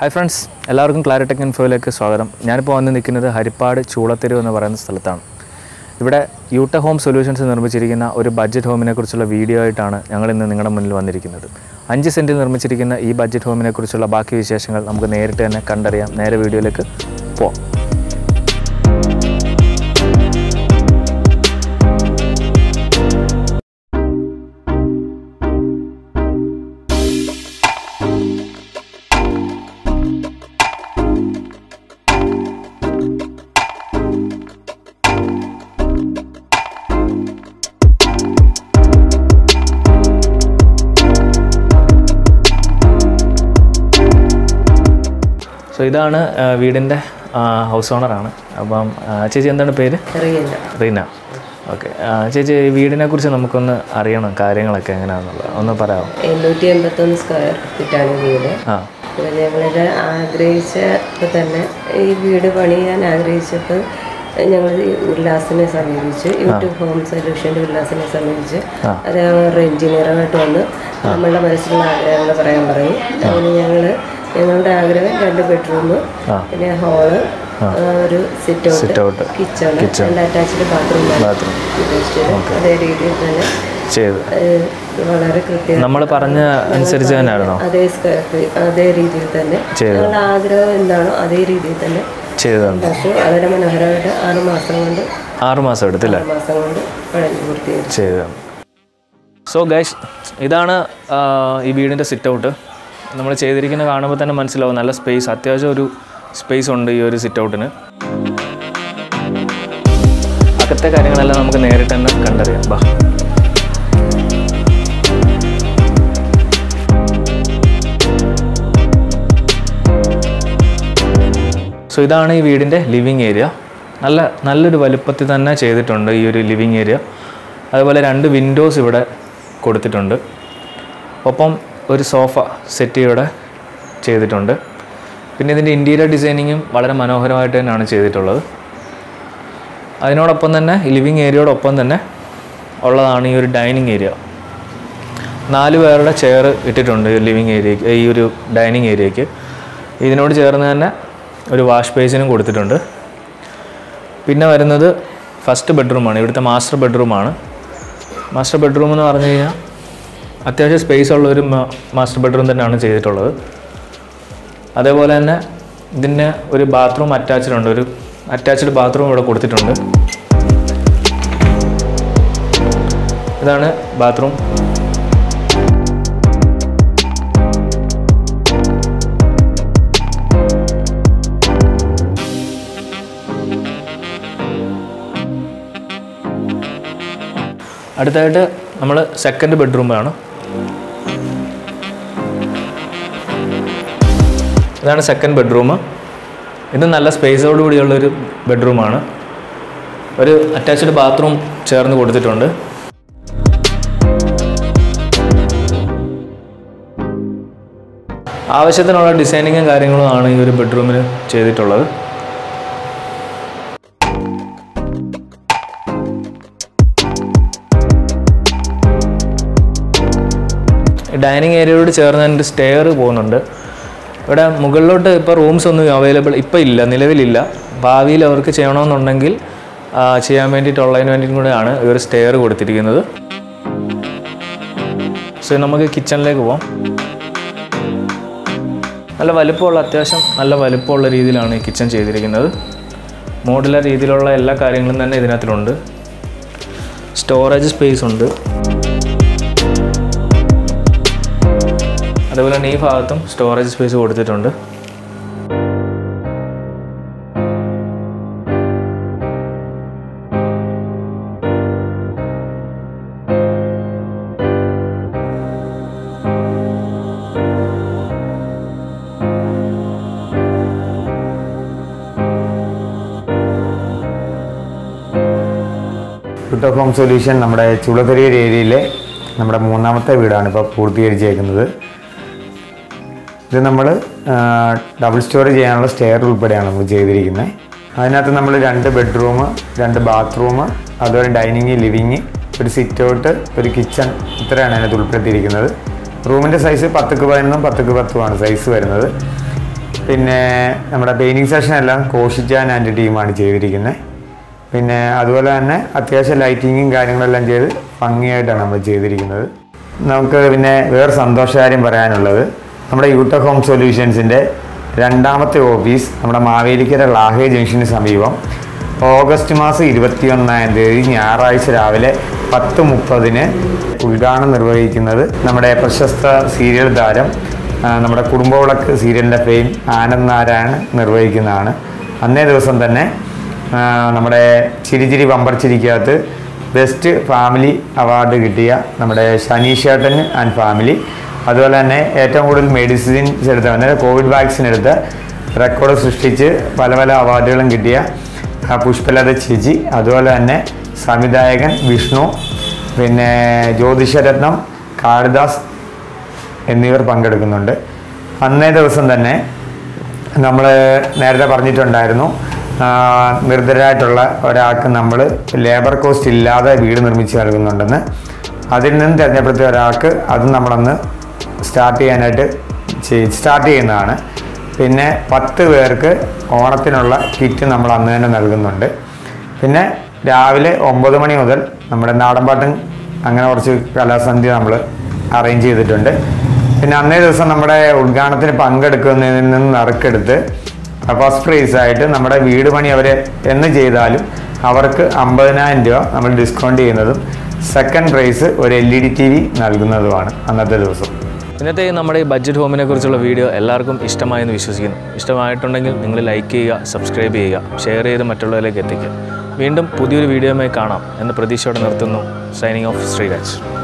Hi friends എല്ലാവർക്കും ക്ലാരിടെക് ഇൻഫോയിലേക്ക് സ്വാഗതം ഞാനിപ്പോൾ വന്ന് നിൽക്കുന്നത് ഹരിപ്പാട് ചൂളത്തെരുവ് എന്ന് പറയുന്ന സ്ഥലത്താണ് ഇവിടെ യൂട്ട ഹോം സൊല്യൂഷൻസ് നിർമ്മിച്ചിരിക്കുന്ന ഒരു ബഡ്ജറ്റ് ഹോമിനെ കുറിച്ചുള്ള വീഡിയോ ആയിട്ടാണ് ഞങ്ങൾ ഇന്ന് നിങ്ങളുടെ മുന്നിൽ വന്നിരിക്കുന്നത് അഞ്ച് സെൻറ്റിൽ നിർമ്മിച്ചിരിക്കുന്ന ഈ ബഡ്ജറ്റ് ഹോമിനെ കുറിച്ചുള്ള ബാക്കി വിശേഷങ്ങൾ നമുക്ക് നേരിട്ട് തന്നെ കണ്ടറിയാം നേരെ വീഡിയോയിലേക്ക് പോവാം സോ ഇതാണ് ആ, വീടിൻ്റെ ഹൗസ് ഓണറാണ് അപ്പം ആ, ചേച്ചി എന്താണ് പേര് അറിയില്ല റീന ഓക്കെ ചേച്ചി ഈ വീടിനെ കുറിച്ച് നമുക്കൊന്ന് അറിയണം കാര്യങ്ങളൊക്കെ എങ്ങനെയാണെന്നുള്ളത് ഒന്ന് പറയാമോ എണ്ണൂറ്റി എൺപത്തൊന്ന് സ്ക്വയർ ഫീറ്റാണ് വീട് ആ അപ്പോൾ ഞങ്ങളിത് ആഗ്രഹിച്ചപ്പോൾ തന്നെ ഈ വീട് പണിയാൻ ആഗ്രഹിച്ചപ്പോൾ ഞങ്ങൾ ഉല്ലാസിനെ സമീപിച്ചു യൂട്യൂബ് ഹോം സൊല്യൂഷൻ്റെ ഉല്ലാസിനെ സമീപിച്ച് അത് അവരുടെ എഞ്ചിനീയറായിട്ട് വന്ന് നമ്മളുടെ മനസ്സിലുള്ള ആഗ്രഹങ്ങൾ പറയാൻ പറയും അങ്ങനെ ഞങ്ങൾ ഞങ്ങളുടെ ആഗ്രഹം രണ്ട് ബെഡ്റൂം പിന്നെ ഹാള് ഒരു sit Sit out. Out kitchen രണ്ട് അറ്റാച്ച്ഡ് ബാത്റൂം ബാത്റൂം ഉദ്ദേശിച്ചത് അതേ രീതിയിൽ തന്നെ ചെയ്തു ഏഹ്, വളരെ കൃത്യം നമ്മൾ പറഞ്ഞ അനുസരിച്ച് തന്നെയായിരുന്നോ അതേ സ്ക്വയർ ഫീറ്റ് അതേ രീതിയിൽ തന്നെ ചെയ്തു. ഞങ്ങളുടെ ആഗ്രഹം എന്താണോ അതേ രീതിയിൽ തന്നെ ചെയ്തതാണ് ഉണ്ടാക്കി വളരെ മനോഹരമായിട്ട് ആറ് മാസം കൊണ്ട് ആറ് മാസം എടുത്തില്ലേ ആറ് മാസം കൊണ്ട് പഴഞ്ഞു പൂർത്തീകരിച്ചു ചെയ്തതാണ് സോ ഗൈസ് ഇതാണ് ആ, ഈ വീടിൻ്റെ സിറ്റ് ഔട്ട് നമ്മൾ ചെയ്തിരിക്കുന്ന കാണുമ്പോൾ തന്നെ മനസ്സിലാവും നല്ല സ്പേസ് അത്യാവശ്യം ഒരു സ്പേസ് ഉണ്ട് ഈ ഒരു സിറ്റ് ഔട്ടിന് അകത്തെ കാര്യങ്ങളെല്ലാം നമുക്ക് നേരിട്ട് തന്നെ കണ്ടറിയാം ബാ സോ ഇതാണ് ഈ വീടിൻ്റെ ലിവിങ് ഏരിയ നല്ല നല്ലൊരു വലുപ്പത്തിൽ തന്നെ ചെയ്തിട്ടുണ്ട് ഈ ഒരു ലിവിങ് ഏരിയ അതുപോലെ രണ്ട് വിൻഡോസ് ഇവിടെ കൊടുത്തിട്ടുണ്ട് ഒപ്പം ഒരു സോഫ സെറ്റ് ഇവിടെ ചെയ്തിട്ടുണ്ട് പിന്നെ ഇതിൻ്റെ ഇൻറ്റീരിയർ ഡിസൈനിങ്ങും വളരെ മനോഹരമായിട്ട് തന്നെയാണ് ചെയ്തിട്ടുള്ളത് അതിനോടൊപ്പം തന്നെ ഈ ലിവിങ് ഏരിയയോടൊപ്പം തന്നെ ഉള്ളതാണ് ഈ ഒരു ഡൈനിങ് ഏരിയ നാല് പേരുടെ ചെയർ ഇട്ടിട്ടുണ്ട് ഈ ലിവിങ് ഏരിയക്ക് ഈ ഒരു ഡൈനിങ് ഏരിയയ്ക്ക് ഇതിനോട് ചേർന്ന് തന്നെ ഒരു വാഷ് ബേസിനും കൊടുത്തിട്ടുണ്ട് പിന്നെ വരുന്നത് ഫസ്റ്റ് ബെഡ്റൂമാണ് ഇവിടുത്തെ മാസ്റ്റർ ബെഡ്റൂമാണ് മാസ്റ്റർ ബെഡ്റൂം എന്ന് പറഞ്ഞു കഴിഞ്ഞാൽ അത്യാവശ്യം സ്പേസ് ഉള്ള ഒരു മാ- മാസ്റ്റർ ബെഡ്റൂം തന്നെയാണ് ചെയ്തിട്ടുള്ളത് അതേപോലെ തന്നെ ഇതിന് ഒരു ബാത്റൂം അറ്റാച്ച്ഡ് ഉണ്ട് ഒരു അറ്റാച്ച്ഡ് ബാത്റൂം ഇവിടെ കൊടുത്തിട്ടുണ്ട് ഇതാണ് ബാത്റൂം അടുത്തായിട്ട് നമ്മൾ സെക്കൻഡ് ബെഡ്റൂമാണ് ഇതാണ് സെക്കൻഡ് ബെഡ്റൂം ഇത് നല്ല സ്പേസോട് കൂടിയുള്ള ഒരു ബെഡ്റൂമാണ് ഒരു അറ്റാച്ച്ഡ് ബാത്റൂം ചേർന്ന് കൊടുത്തിട്ടുണ്ട് ആവശ്യത്തിനുള്ള ഡിസൈനിങ്ങും കാര്യങ്ങളും ആണ് ഈ ഒരു ബെഡ്റൂമിൽ ചെയ്തിട്ടുള്ളത് ഡൈനിങ് ഏരിയയോട് ചേർന്ന് എൻ്റെ സ്റ്റെയർ പോകുന്നുണ്ട് ഇവിടെ മുകളിലോട്ട് ഇപ്പോൾ റൂംസ് ഒന്നും അവൈലബിൾ ഇപ്പോൾ ഇല്ല നിലവിലില്ല ഭാവിയിൽ അവർക്ക് ചെയ്യണമെന്നുണ്ടെങ്കിൽ ആ, ചെയ്യാൻ വേണ്ടിയിട്ടുള്ളതിന് വേണ്ടിയിട്ടും കൂടെയാണ് ഈ ഒരു സ്റ്റെയർ കൊടുത്തിരിക്കുന്നത് സോ നമുക്ക് കിച്ചണിലേക്ക് പോവാം നല്ല വലുപ്പമുള്ള അത്യാവശ്യം നല്ല വലുപ്പമുള്ള രീതിയിലാണ് ഈ കിച്ചൺ ചെയ്തിരിക്കുന്നത് മോഡുലർ രീതിയിലുള്ള എല്ലാ കാര്യങ്ങളും തന്നെ ഇതിനകത്തിലുണ്ട് സ്റ്റോറേജ് സ്പേസ് ഉണ്ട് അതുപോലെ തന്നെ ഈ ഭാഗത്തും സ്റ്റോറേജ് സ്പേസ് കൊടുത്തിട്ടുണ്ട് ഫുഡ് ഹോം സൊല്യൂഷൻ നമ്മുടെ ചുളതരിയർ ഏരിയയിലെ നമ്മുടെ മൂന്നാമത്തെ വീടാണ് ഇപ്പോൾ പൂർത്തീകരിച്ചേക്കുന്നത് ഇത് നമ്മൾ ഡബിൾ സ്റ്റോറേജ് ചെയ്യാനുള്ള സ്റ്റെയർ ഉൾപ്പെടെയാണ് നമ്മൾ ചെയ്തിരിക്കുന്നത് അതിനകത്ത് നമ്മൾ രണ്ട് ബെഡ്റൂം രണ്ട് ബാത്റൂം അതുപോലെ ഡൈനിങ് ലിവിങ് ഒരു സിറ്റ് ഔട്ട് ഒരു കിച്ചൺ ഇത്രയാണ് അതിനകത്ത് ഉൾപ്പെടുത്തിയിരിക്കുന്നത് റൂമിൻ്റെ സൈസ് പത്തുക്ക് പതിനൊന്നും പത്തുക്ക് പത്തുമാണ് സൈസ് വരുന്നത് പിന്നെ നമ്മുടെ പെയിൻറ്റിങ് സെഷൻ എല്ലാം കോഷിച്ചാൻ ആൻഡ് ടീമാണ് ചെയ്തിരിക്കുന്നത് പിന്നെ അതുപോലെ തന്നെ അത്യാവശ്യം ലൈറ്റിങ്ങും കാര്യങ്ങളെല്ലാം ചെയ്ത് ഭംഗിയായിട്ടാണ് നമ്മൾ ചെയ്തിരിക്കുന്നത് നമുക്ക് പിന്നെ വേറെ സന്തോഷകാര്യം പറയാനുള്ളത് നമ്മുടെ യൂട്ട ഹോം സൊല്യൂഷൻസിൻ്റെ രണ്ടാമത്തെ ഓഫീസ് നമ്മുടെ മാവേലിക്കര ലാഹേ ജംഗ്ഷന് സമീപം ഓഗസ്റ്റ് മാസം ഇരുപത്തിയൊന്നാം തീയതി ഞായറാഴ്ച രാവിലെ പത്ത് മുപ്പതിന് ഉദ്ഘാടനം നിർവഹിക്കുന്നത് നമ്മുടെ പ്രശസ്ത സീരിയൽ താരം ആ, നമ്മുടെ കുടുംബവിളക്ക് സീരിയലിൻ്റെ ഫെയിം ആനന്ദ് നാരായൺ നിർവഹിക്കുന്നതാണ് അന്നേ ദിവസം തന്നെ ആ, നമ്മുടെ ചിരിചിരി വമ്പർച്ചിരിക്കകത്ത് ബെസ്റ്റ് ഫാമിലി അവാർഡ് കിട്ടിയ നമ്മുടെ ഷനീഷേട്ടൻ ആൻഡ് ഫാമിലി അതുപോലെ തന്നെ ഏറ്റവും കൂടുതൽ മെഡിസിൻസ് എടുത്ത അതായത് കോവിഡ് വാക്സിൻ എടുത്ത് റെക്കോർഡ് സൃഷ്ടിച്ച് പല പല അവാർഡുകളും കിട്ടിയ ആ, പുഷ്പലത ചേച്ചി അതുപോലെ തന്നെ സംവിധായകൻ വിഷ്ണു പിന്നെ ജ്യോതിഷരത്നം കാളിദാസ് എന്നിവർ പങ്കെടുക്കുന്നുണ്ട് അന്നേ ദിവസം തന്നെ നമ്മൾ നേരത്തെ പറഞ്ഞിട്ടുണ്ടായിരുന്നു ആ, നിർദ്ധരായിട്ടുള്ള ഒരാൾക്ക് നമ്മൾ ലേബർ കോസ്റ്റ് ഇല്ലാതെ വീട് നിർമ്മിച്ച് നൽകുന്നുണ്ടെന്ന് അതിൽ നിന്ന് തിരഞ്ഞെടുത്ത ഒരാൾക്ക് അത് നമ്മളന്ന് സ്റ്റാർട്ട് ചെയ്യാനായിട്ട് സ്റ്റാർട്ട് ചെയ്യുന്നതാണ് പിന്നെ പത്ത് പേർക്ക് ഓണത്തിനുള്ള കിറ്റ് നമ്മൾ അന്ന് തന്നെ നൽകുന്നുണ്ട് പിന്നെ രാവിലെ ഒമ്പത് മണി മുതൽ നമ്മുടെ നാടൻപാട്ടും അങ്ങനെ കുറച്ച് കലാസന്ധ്യ നമ്മൾ അറേഞ്ച് ചെയ്തിട്ടുണ്ട് പിന്നെ അന്നേ ദിവസം നമ്മുടെ ഉദ്ഘാടനത്തിന് പങ്കെടുക്കുന്നതിൽ നിന്ന് നറുക്കെടുത്ത് ഫസ്റ്റ് പ്രൈസ് ആയിട്ട് നമ്മുടെ വീട് പണി അവർ എന്ന് ചെയ്താലും അവർക്ക് അമ്പതിനായിരം രൂപ നമ്മൾ ഡിസ്കൗണ്ട് ചെയ്യുന്നതും സെക്കൻഡ് പ്രൈസ് ഒരു L E D T V നൽകുന്നതുമാണ് അന്നത്തെ ദിവസം ഇന്നത്തെ ഈ നമ്മുടെ ഈ ബഡ്ജറ്റ് ഹോമിനെ കുറിച്ചുള്ള വീഡിയോ എല്ലാവർക്കും ഇഷ്ടമായെന്ന് വിശ്വസിക്കുന്നു ഇഷ്ടമായിട്ടുണ്ടെങ്കിൽ നിങ്ങൾ ലൈക്ക് ചെയ്യുക സബ്സ്ക്രൈബ് ചെയ്യുക ഷെയർ ചെയ്ത് മറ്റുള്ളവരിലേക്ക് എത്തിക്കുക വീണ്ടും പുതിയൊരു വീഡിയോയുമായി കാണാം എന്ന പ്രതീക്ഷയോടെ നിർത്തുന്നു സൈനിങ് ഓഫ് ശ്രീരാജ്